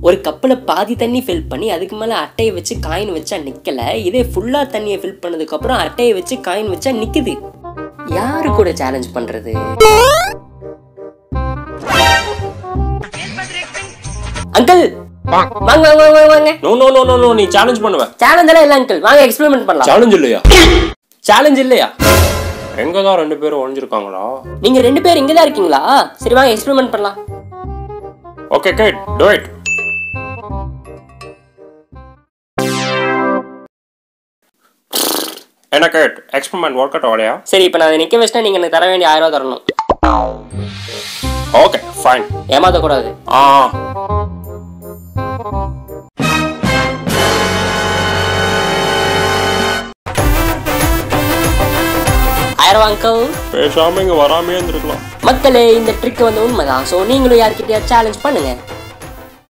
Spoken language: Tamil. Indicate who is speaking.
Speaker 1: ஒரு கப்பில் பாதி தண்ணி ஃபில் பண்ணி அதுக்கு மேலே அட்டையை வச்சு காயின் வச்சா நிற்கல இதே ஃபுல்லாக தண்ணியை ஃபில் பண்ணதுக்கப்புறம் அட்டையை வச்சு காயின் வச்சா நிற்குது யாரு கூட சேலஞ்ச் பண்ணுறது அங்கிள் வாங்க வாங்க வாங்க வாங்க, வாங்க
Speaker 2: no no no no no நீ சேலஞ்ச் பண்ணுவ
Speaker 1: சேலஞ்ச் எல்லாம் இல்லை அங்கிள் வாங்க எக்ஸ்பெரிமெண்ட் பண்ணலாம்
Speaker 2: சேலஞ்ச் இல்லையா
Speaker 1: சேலஞ்ச் இல்லையா
Speaker 2: எங்க தான் ரெண்டு பேரும் ஒழிஞ்சிருக்காங்களா
Speaker 1: நீங்க ரெண்டு பேர் இங்க தான் இருக்கீங்களா சரி வாங்க எக்ஸ்பெரிமெண்ட் பண்ணலாம்
Speaker 2: ஓகே கேட் டூ இட் என்ன கேட் எக்ஸ்பெரிமெண்ட் ஒர்க் அவுட் ஆகலையா
Speaker 1: சரி இப்போ நான் அதை நிக்க வச்சிட்டா நீங்க எனக்கு தர வேண்டிய ஆயிரம் ரூபாய் தரணும்
Speaker 2: ஓகே ஃபைன்
Speaker 1: ஏமாத்த கூடாது
Speaker 2: ஆ
Speaker 1: ஆயிரம் ரூபாய் அங்கிள்
Speaker 2: பேசாம இங்க வராமே இருந்திருக்கலாம்
Speaker 1: மக்களே இந்த ட்ரிக் வந்து உண்மைதான் ஸோ நீங்களும் யார்கிட்டயா சேலஞ்ச் பண்ணுங்க